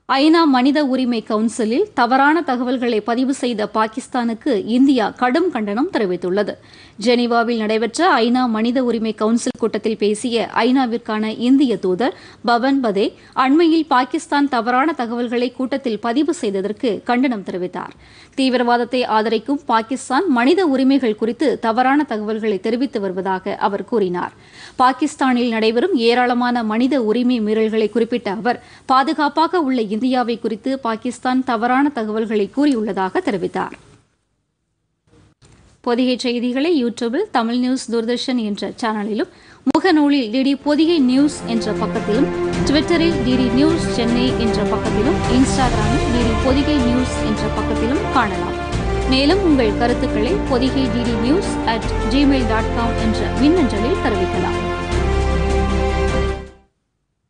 ஐநா மனித உரிமை கவுன்சிலில் தவறான தகவல்களை பதிவு செய்த பாகிஸ்தானுக்கு இந்தியா கடும் கண்டனம் தெரிவித்துள்ளது ஜெனீவாவில் நடைபெற்ற ஐநா மனித உரிமை கவுன்சில் கூட்டத்தில் பேசிய ஐநாவிற்கான இந்திய தூதர் பவன் பதே அண்மையில் பாகிஸ்தான் தவறான தகவல்களை கூட்டத்தில் பதிவு செய்ததற்கு கண்டனம் தெரிவித்தார் தீவிரவாதத்தை ஆதரிக்கும் பாகிஸ்தான் மனித உரிமைகள் குறித்து தவறான தகவல்களை தெரிவித்து வருவதாக அவர் கூறினார் பாகிஸ்தானில் நடைபெறும் ஏராளமான மனித உரிமை மீறல்களை குறிப்பிட்ட அவர் பாதுகாப்பாக உள்ள இந்தியாவை குறித்து பாகிஸ்தான் தவறான தகவல்களை கூறியுள்ளதாக தெரிவித்தார் பொதிகை செய்திகளை யூடியூபில் தமிழ் நியூஸ் தூர்தர்ஷன் என்ற சேனலிலும் முகநூலில் டிடி பொதிகை நியூஸ் என்ற பக்கத்திலும் ட்விட்டரில் டிடி நியூஸ் சென்னை என்ற பக்கத்திலும் இன்ஸ்டாகிராமில் டிடி பொதிகை நியூஸ் என்ற பக்கத்திலும் காணலாம் மேலும் உங்கள் கருத்துக்களை Podhigai DD news at Gmail dot com என்ற மின்னஞ்சலில் தெரிவிக்கலாம்